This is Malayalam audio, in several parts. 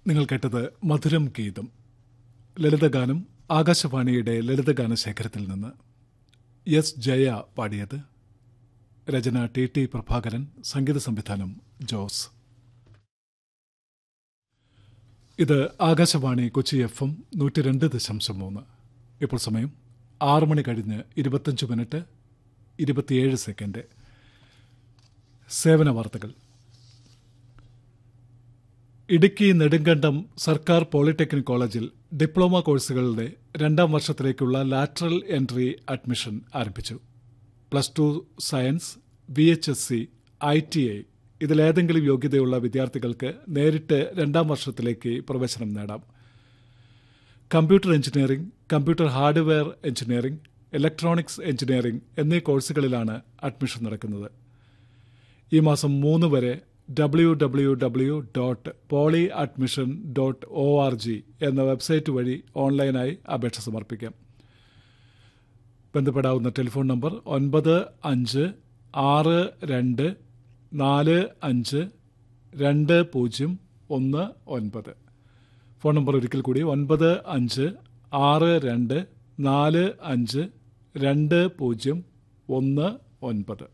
നിങ്ങൾ കേട്ടത് മധുരം ഗീതം ലളിതഗാനം ആകാശവാണിയുടെ ലളിതഗാന ശേഖരത്തിൽ നിന്ന് എസ് ജയ പാടിയത് രചന ടി ടി പ്രഭാകരൻ സംഗീത സംവിധാനം ജോസ് ഇത് ആകാശവാണി കൊച്ചി എഫ് എം നൂറ്റി രണ്ട് ദശാംശം മൂന്ന് ഇപ്പോൾ സമയം ആറ് മണി കഴിഞ്ഞ് ഇരുപത്തഞ്ച് മിനിറ്റ് ഇരുപത്തിയേഴ് സെക്കൻഡ് സേവന വാർത്തകൾ ഇടുക്കി നെടുങ്കണ്ടം സർക്കാർ പോളിടെക്നിക് കോളേജിൽ ഡിപ്ലോമ കോഴ്സുകളുടെ രണ്ടാം വർഷത്തിലേക്കുള്ള ലാറ്ററൽ എൻട്രി അഡ്മിഷൻ ആരംഭിച്ചു plus two science V H S C I T I ഇതിലേതെങ്കിലും യോഗ്യതയുള്ള വിദ്യാർത്ഥികൾക്ക് നേരിട്ട് രണ്ടാം വർഷത്തിലേക്ക് പ്രവേശനം നേടാം computer engineering computer hardware engineering electronics engineering എന്നീ കോഴ്സുകളിലാണ് അഡ്മിഷൻ നടക്കുന്നത് ഈ മാസം മൂന്ന് വരെ W W W dot poly admission dot O R G എന്ന വെബ്സൈറ്റ് വഴി ഓൺലൈനായി അപേക്ഷ സമർപ്പിക്കാം ബന്ധപ്പെടാവുന്ന ടെലിഫോൺ നമ്പർ ഒൻപത് അഞ്ച് ആറ് രണ്ട് നാല് അഞ്ച് രണ്ട് പൂജ്യം ഒന്ന് ഒൻപത് ഫോൺ നമ്പർ ഒരിക്കൽ കൂടി ഒൻപത് അഞ്ച് ആറ് രണ്ട് നാല് അഞ്ച് രണ്ട് പൂജ്യം ഒന്ന് ഒൻപത്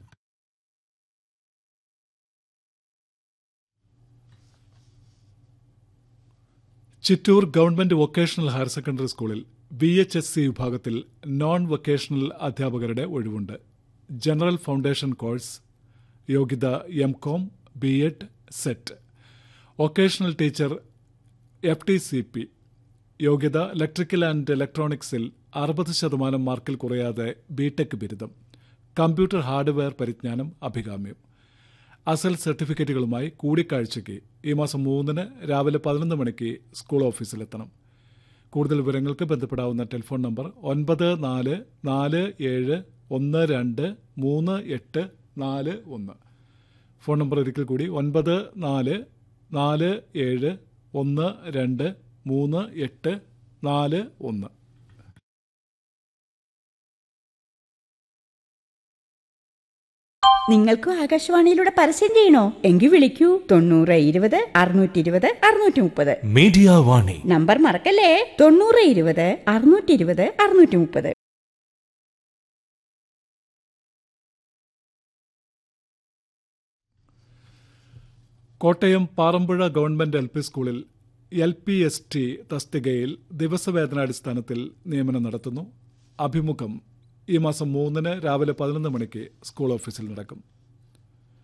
Chittur government vocational higher secondary സ്കൂളിൽ വി എച്ച് എസ് സി വിഭാഗത്തിൽ നോൺ വൊക്കേഷണൽ അധ്യാപകരുടെ ഒഴിവുണ്ട് ജനറൽ ഫൗണ്ടേഷൻ കോഴ്സ് യോഗ്യത M com B Ed SET vocational teacher F T C P യോഗ്യത ഇലക്ട്രിക്കൽ ആൻഡ് ഇലക്ട്രോണിക്സിൽ അറുപത് ശതമാനം മാർക്കിൽ കുറയാതെ ബിടെക് ബിരുദം കമ്പ്യൂട്ടർ ഹാർഡ്വെയർ പരിജ്ഞാനം അഭികാമ്യം അസൽ സർട്ടിഫിക്കറ്റുകളുമായി കൂടിക്കാഴ്ചയ്ക്ക് ഈ മാസം മൂന്നിന് രാവിലെ പതിനൊന്ന് മണിക്ക് സ്കൂൾ ഓഫീസിലെത്തണം കൂടുതൽ വിവരങ്ങൾക്ക് ബന്ധപ്പെടാവുന്ന ടെലിഫോൺ നമ്പർ ഒൻപത് നാല് നാല് ഏഴ് ഒന്ന് രണ്ട് മൂന്ന് എട്ട് നാല് ഒന്ന് ഫോൺ നമ്പർ ഒരിക്കൽ കൂടി ഒൻപത് നാല് നാല് ഏഴ് ഒന്ന് രണ്ട് മൂന്ന് എട്ട് നാല് ഒന്ന് നിങ്ങൾക്കും ആകാശവാണിയിലൂടെ പരസ്യം ചെയ്യണോ എങ്കിൽ വിളിക്കൂ തൊണ്ണൂറ് ഇരുപത് അറുന്നൂറ്റി ഇരുപത് അറുന്നൂറ്റി മുപ്പത് മീഡിയ വാണി നമ്പർ മറക്കല്ലേ തൊണ്ണൂറ് ഇരുപത് അറുന്നൂറ്റി ഇരുപത് അറുന്നൂറ്റി മുപ്പത് Kottayam Parampuzha government L P സ്കൂളിൽ എൽ പി എസ് ടി തസ്തികയിൽ ദിവസവേതനാടിസ്ഥാനത്തിൽ നിയമനം നടത്തുന്നു അഭിമുഖം ഈ മാസം മൂന്നിന് രാവിലെ പതിനൊന്ന് മണിക്ക് സ്കൂൾ ഓഫീസിൽ നടക്കും